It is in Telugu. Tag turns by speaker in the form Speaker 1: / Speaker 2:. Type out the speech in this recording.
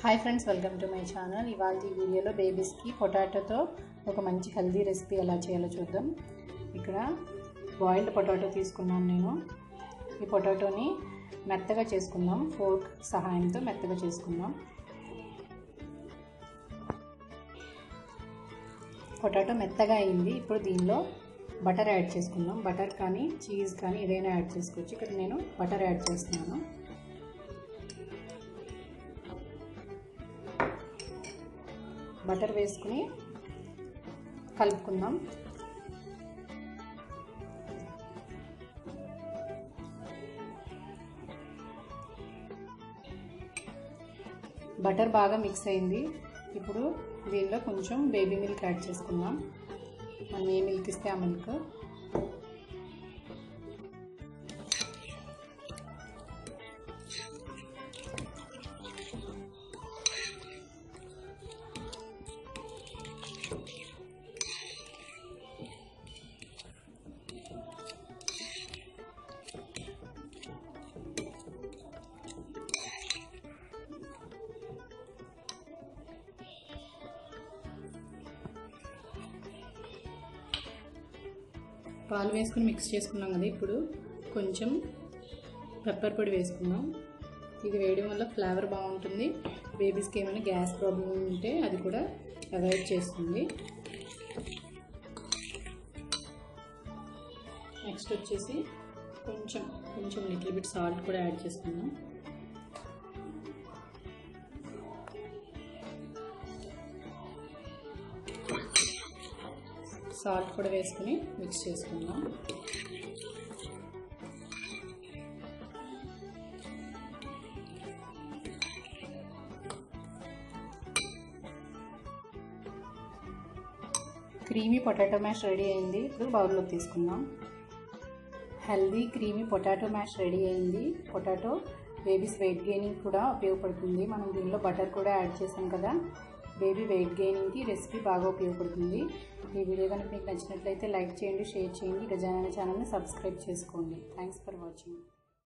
Speaker 1: hi friends welcome to my channel ఇవాళ ఈ వీడియోలో బేబీస్కి పొటాటోతో ఒక మంచి హెల్దీ రెసిపీ ఎలా చేయాలో చూద్దాం ఇక్కడ బాయిల్డ్ పొటాటో తీసుకున్నాను నేను ఈ పొటాటోని మెత్తగా చేసుకుందాం ఫోర్క్ సహాయంతో మెత్తగా చేసుకుందాం పొటాటో మెత్తగా అయింది ఇప్పుడు దీనిలో బటర్ యాడ్ చేసుకుందాం బటర్ కానీ చీజ్ కానీ ఏదైనా యాడ్ చేసుకోవచ్చు ఇక్కడ నేను బటర్ యాడ్ చేస్తున్నాను బటర్ వేసుకుని కలుపుకుందాం బటర్ బాగా మిక్స్ అయింది ఇప్పుడు దీనిలో కొంచెం బేబీ మిల్క్ యాడ్ చేసుకుందాం మనం ఏ మిల్క్ ఇస్తే ఆ మిల్క్ పాలు వేసుకుని మిక్స్ చేసుకున్నాం కదా ఇప్పుడు కొంచెం పెప్పర్ పొడి వేసుకుందాం ఇది వేయడం వల్ల ఫ్లేవర్ బాగుంటుంది బేబీస్కి ఏమైనా గ్యాస్ ప్రాబ్లం ఉంటే అది కూడా అవాయిడ్ చేస్తుంది నెక్స్ట్ వచ్చేసి కొంచెం కొంచెం లిటిల్ బిట్ సాల్ట్ కూడా యాడ్ చేసుకుందాం సాల్ట్ కూడా వేసుకుని మిక్స్ చేసుకుందాం క్రీమీ పొటాటో మ్యాష్ రెడీ అయింది ఇప్పుడు బౌల్లోకి తీసుకుందాం healthy creamy potato mash ready అయింది పొటాటో బేబీస్ వెయిట్ గెయినింగ్ కూడా ఉపయోగపడుతుంది మనం దీనిలో బటర్ కూడా యాడ్ చేసాం కదా బేబీ వెయిట్ గెయినింగ్కి రెసిపీ బాగా ఉపయోగపడుతుంది ఈ వీడియో కనుక మీకు నచ్చినట్లయితే లైక్ చేయండి షేర్ చేయండి గజానా ఛానల్ని సబ్స్క్రైబ్ చేసుకోండి థ్యాంక్స్ ఫర్ వాచింగ్